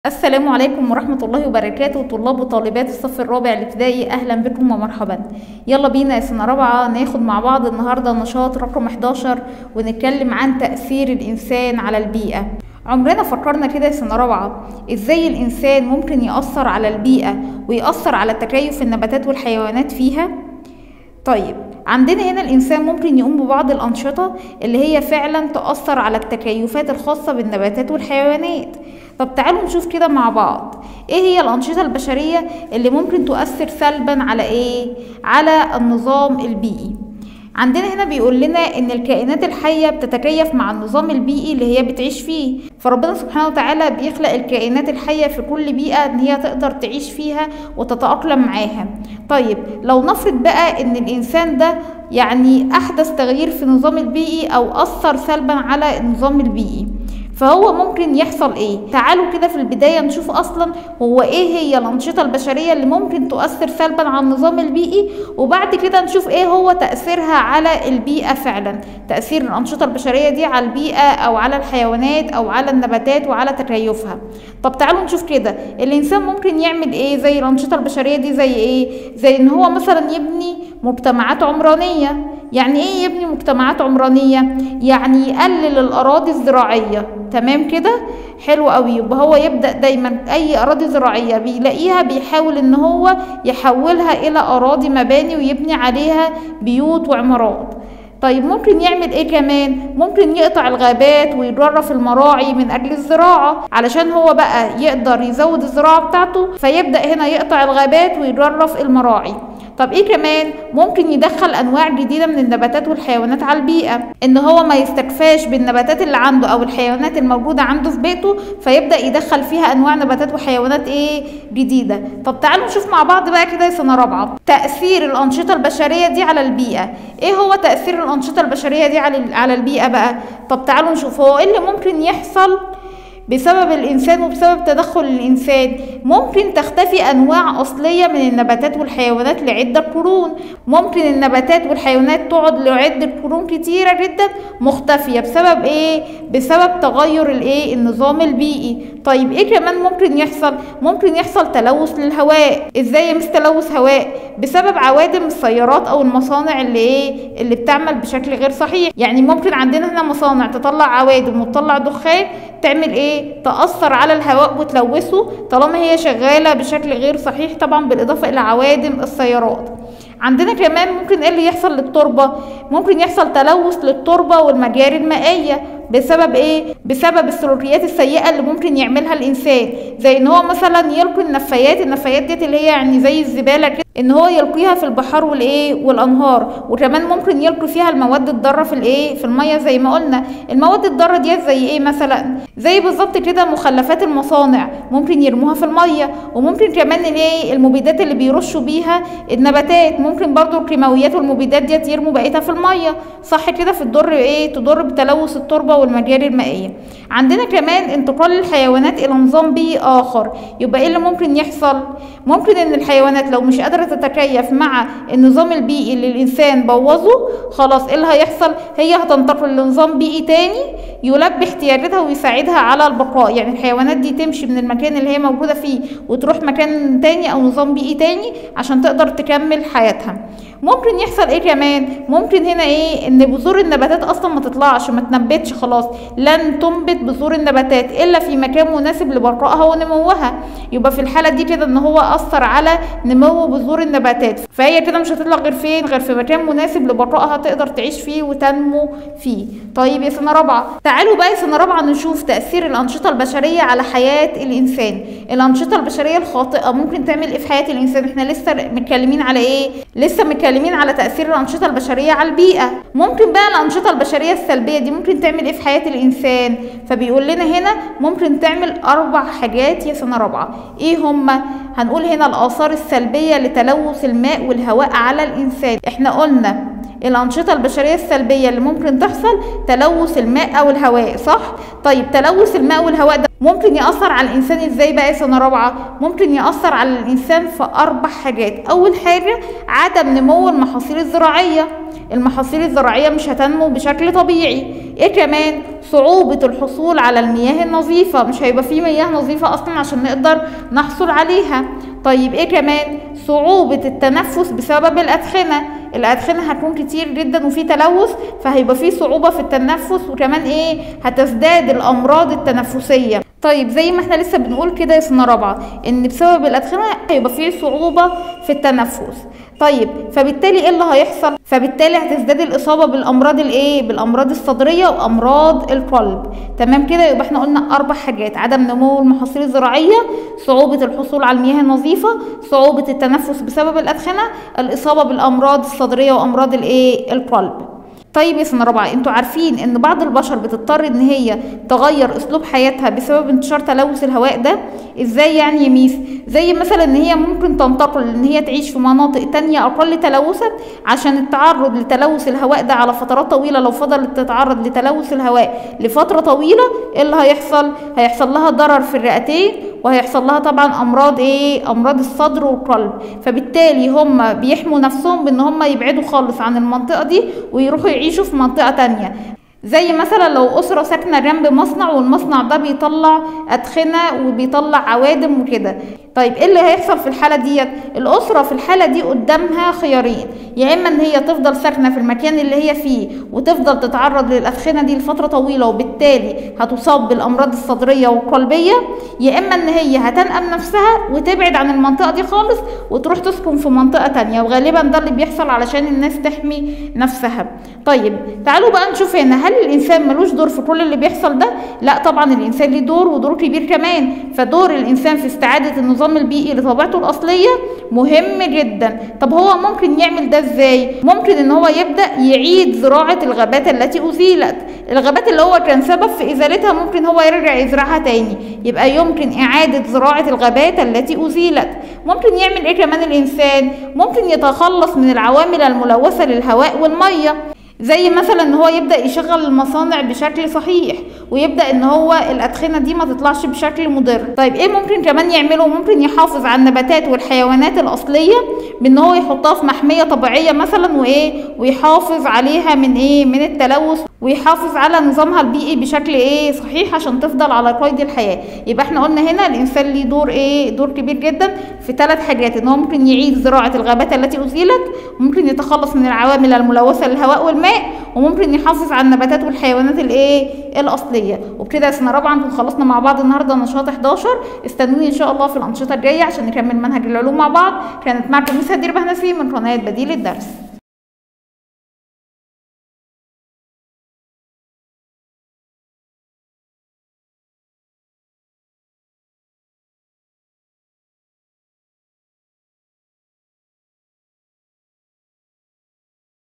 السلام عليكم ورحمة الله وبركاته طلاب وطالبات الصف الرابع الابتدائي أهلا بكم ومرحبا يلا بينا يا سنة رابعة ناخد مع بعض النهاردة نشاط رقم 11 ونتكلم عن تأثير الإنسان على البيئة عمرنا فكرنا كده يا سنة رابعة ازاي الإنسان ممكن يأثر على البيئة ويأثر على تكيف النباتات والحيوانات فيها طيب عندنا هنا الإنسان ممكن يقوم ببعض الأنشطة اللي هي فعلا تأثر على التكيفات الخاصة بالنباتات والحيوانات طب تعالوا نشوف كده مع بعض ايه هي الأنشطة البشرية اللي ممكن تؤثر سلبا على ايه على النظام البيئي عندنا هنا بيقول لنا ان الكائنات الحيه بتتكيف مع النظام البيئي اللي هي بتعيش فيه فربنا سبحانه وتعالى بيخلق الكائنات الحيه في كل بيئه ان هي تقدر تعيش فيها وتتاقلم معاها طيب لو نفرض بقى ان الانسان ده يعني احدث تغيير في النظام البيئي او اثر سلبا على النظام البيئي فهو ممكن يحصل ايه تعالوا كده في البداية نشوف اصلا هو ايه هي الانشطة البشرية اللي ممكن تؤثر سلبا على النظام البيئي وبعد كده نشوف ايه هو تأثيرها على البيئة فعلا تأثير الانشطة البشرية دي على البيئة او على الحيوانات او على النباتات وعلى تكيفها طب تعالوا نشوف كده الانسان ممكن يعمل ايه زي الانشطة البشرية دي زي ايه زي ان هو مثلا يبني مجتمعات عمرانية يعني ايه يبني مجتمعات عمرانية يعني يقلل الاراضي الزراعية تمام كده حلو قوي يبقى هو يبدا دايما اي اراضي زراعيه بيلاقيها بيحاول ان هو يحولها الى اراضي مباني ويبني عليها بيوت وعمارات طيب ممكن يعمل ايه كمان ممكن يقطع الغابات ويجرف المراعي من اجل الزراعه علشان هو بقى يقدر يزود الزراعه بتاعته فيبدا هنا يقطع الغابات ويجرف المراعي طب ايه كمان ممكن يدخل انواع جديده من النباتات والحيوانات على البيئه ان هو ما يستكفاش بالنباتات اللي عنده او الحيوانات الموجوده عنده في بيته فيبدا يدخل فيها انواع نباتات وحيوانات ايه جديده طب تعالوا نشوف مع بعض بقى كده سنه رابعه تاثير الانشطه البشريه دي على البيئه ايه هو تاثير الانشطه البشريه دي على على البيئه بقى طب تعالوا نشوف هو ايه اللي ممكن يحصل بسبب الإنسان وبسبب تدخل الإنسان ممكن تختفي أنواع أصلية من النباتات والحيوانات لعدة قرون ممكن النباتات والحيوانات تقعد لعدة قرون كتيرة جدا مختفية بسبب إيه؟ بسبب تغير الإيه؟ النظام البيئي طيب إيه كمان ممكن يحصل؟ ممكن يحصل تلوث للهواء إزاي يمس تلوث هواء؟ بسبب عوادم السيارات أو المصانع اللي إيه؟ اللي بتعمل بشكل غير صحيح يعني ممكن عندنا هنا مصانع تطلع عوادم وتطلع دخان تعمل ايه تاثر على الهواء وتلوثه طالما هي شغاله بشكل غير صحيح طبعا بالاضافه الى عوادم السيارات عندنا كمان ممكن ايه اللي يحصل للتربه ممكن يحصل تلوث للتربه والمجاري المائيه بسبب ايه بسبب السلوكيات السيئه اللي ممكن يعملها الانسان زي ان هو مثلا يلقي النفايات النفايات ديت اللي هي يعني زي الزباله كده ان هو يلقيها في البحار والايه والانهار وكمان ممكن يلقي فيها المواد الضاره في الايه في الميه زي ما قلنا المواد الضاره ديت زي ايه مثلا زي بالظبط كده مخلفات المصانع ممكن يرموها في الميه وممكن كمان الايه المبيدات اللي بيرشوا بيها النباتات ممكن برضو الكيماويات والمبيدات ديت يرموا بقيتها في الميه صح كده في تضر ايه تضر بتلوث التربه والمجاري المائيه عندنا كمان انتقال الحيوانات الى نظام بيئي اخر يبقى ايه اللي ممكن يحصل ممكن ان الحيوانات لو مش قادره تتكيف مع النظام البيئي اللي الانسان بوظه خلاص ايه اللي هيحصل هي هتنتقل لنظام بيئي تاني يلبي احتياجاتها ويساعدها على البقاء يعني الحيوانات دي تمشي من المكان اللي هي موجوده فيه وتروح مكان تاني او نظام بيئي تاني عشان تقدر تكمل حياتها ممكن يحصل ايه كمان ممكن هنا ايه ان بذور النباتات اصلا ما تطلعش ما تنبتش خلاص لن تنبت بذور النباتات الا في مكان مناسب لبقائها ونموها يبقى في الحاله دي كده ان هو اثر على نمو بذور النباتات فهي كده مش هتطلع غير فين غير في مكان مناسب لبقائها تقدر تعيش فيه وتنمو فيه طيب يا سنه رابعه تعالوا بقى يا سنه رابعه نشوف تاثير الانشطه البشريه على حياه الانسان الانشطه البشريه الخاطئه ممكن تعمل ايه في حياه الانسان احنا لسه متكلمين على ايه لسه متكلمين على تاثير الانشطه البشريه على البيئه ممكن بقى الانشطه البشريه السلبيه دي ممكن تعمل ايه في حياه الانسان فبيقول لنا هنا ممكن تعمل اربع حاجات يا سنه رابعه ايه هما هنقول هنا الاثار السلبيه لتلوث الماء والهواء على الانسان احنا قلنا الأنشطة البشرية السلبية اللي ممكن تحصل تلوث الماء أو الهواء صح؟ طيب تلوث الماء والهواء ده ممكن يأثر على الإنسان إزاي بقى سنة رابعة؟ ممكن يأثر على الإنسان في أربع حاجات، أول حاجة عدم نمو المحاصيل الزراعية، المحاصيل الزراعية مش هتنمو بشكل طبيعي، إيه كمان؟ صعوبة الحصول على المياه النظيفة، مش هيبقى فيه مياه نظيفة أصلا عشان نقدر نحصل عليها، طيب إيه كمان؟ صعوبة التنفس بسبب الأدخنة، الأدخنة هتكون كتير جدا وفي تلوث فهيبقى في صعوبة في التنفس وكمان إيه؟ هتزداد الأمراض التنفسية. طيب زي ما احنا لسه بنقول كده يا سنه رابعه ان بسبب الادخنه هيبقى فيه صعوبه في التنفس طيب فبالتالي ايه اللي هيحصل فبالتالي هتزداد الاصابه بالامراض الايه بالامراض الصدريه وامراض القلب تمام كده يبقى احنا قلنا اربع حاجات عدم نمو المحاصيل الزراعيه صعوبه الحصول على المياه النظيفه صعوبه التنفس بسبب الادخنه الاصابه بالامراض الصدريه وامراض الايه القلب طيب يا سنه رابعه انتوا عارفين ان بعض البشر بتضطر ان هي تغير اسلوب حياتها بسبب انتشار تلوث الهواء ده ازاي يعني يا ميس زي مثلا ان هي ممكن تنتقل ان هي تعيش في مناطق تانية اقل تلوثا عشان التعرض لتلوث الهواء ده على فترات طويله لو فضلت تتعرض لتلوث الهواء لفتره طويله ايه اللي هيحصل هيحصل لها ضرر في الرئتين وهيحصل لها طبعا امراض ايه امراض الصدر والقلب فبالتالي هم بيحموا نفسهم بان هم يبعدوا خالص عن المنطقه دي ويروحوا يعيشوا في منطقه تانية زي مثلا لو أسرة ساكنة جنب مصنع والمصنع ده بيطلع أدخنة وبيطلع عوادم وكده طيب ايه اللي هيحصل في الحالة ديت الأسرة في الحالة دي قدامها خيارين يا إما إن هي تفضل ساكنة في المكان اللي هي فيه وتفضل تتعرض للأدخنة دي لفترة طويلة وبالتالي هتصاب بالأمراض الصدرية والقلبية يا إما إن هي هتنقم نفسها وتبعد عن المنطقة دي خالص وتروح تسكن في منطقة تانية وغالبا ده اللي بيحصل علشان الناس تحمي نفسها طيب تعالوا بقى نشوف هنا هل الإنسان ملوش دور في كل اللي بيحصل ده لا طبعا الإنسان ليه دور ودور كبير كمان فدور الإنسان في استعادة النظام البيئي لطبيعته الأصلية مهم جدا طب هو ممكن يعمل ده ازاي ممكن ان هو يبدا يعيد زراعه الغابات التي ازيلت الغابات اللي هو كان سبب في ازالتها ممكن هو يرجع يزرعها تاني يبقى يمكن اعاده زراعه الغابات التي ازيلت ممكن يعمل ايه كمان الانسان ممكن يتخلص من العوامل الملوثه للهواء والميه زي مثلا ان هو يبدا يشغل المصانع بشكل صحيح ويبدا ان هو الادخنه دي ما تطلعش بشكل مضر طيب ايه ممكن كمان يعمله ممكن يحافظ على النباتات والحيوانات الاصليه بان هو يحطها في محميه طبيعيه مثلا وايه ويحافظ عليها من ايه من التلوث ويحافظ على نظامها البيئي بشكل ايه صحيح عشان تفضل على قيد الحياه يبقى احنا قلنا هنا الانسان ليه دور ايه دور كبير جدا في ثلاث حاجات ان هو ممكن يعيد زراعه الغابات التي ازيلت ممكن يتخلص من العوامل الملوثه للهواء والماء وممكن يحافظ على النباتات والحيوانات الايه الاصليه وبكده يا سنه رابعه نكون خلصنا مع بعض النهارده نشاط 11 استنوني ان شاء الله في الانشطه الجايه عشان نكمل منهج العلوم مع بعض كانت معكم ميس هدير بهنسي من قناه بديل الدرس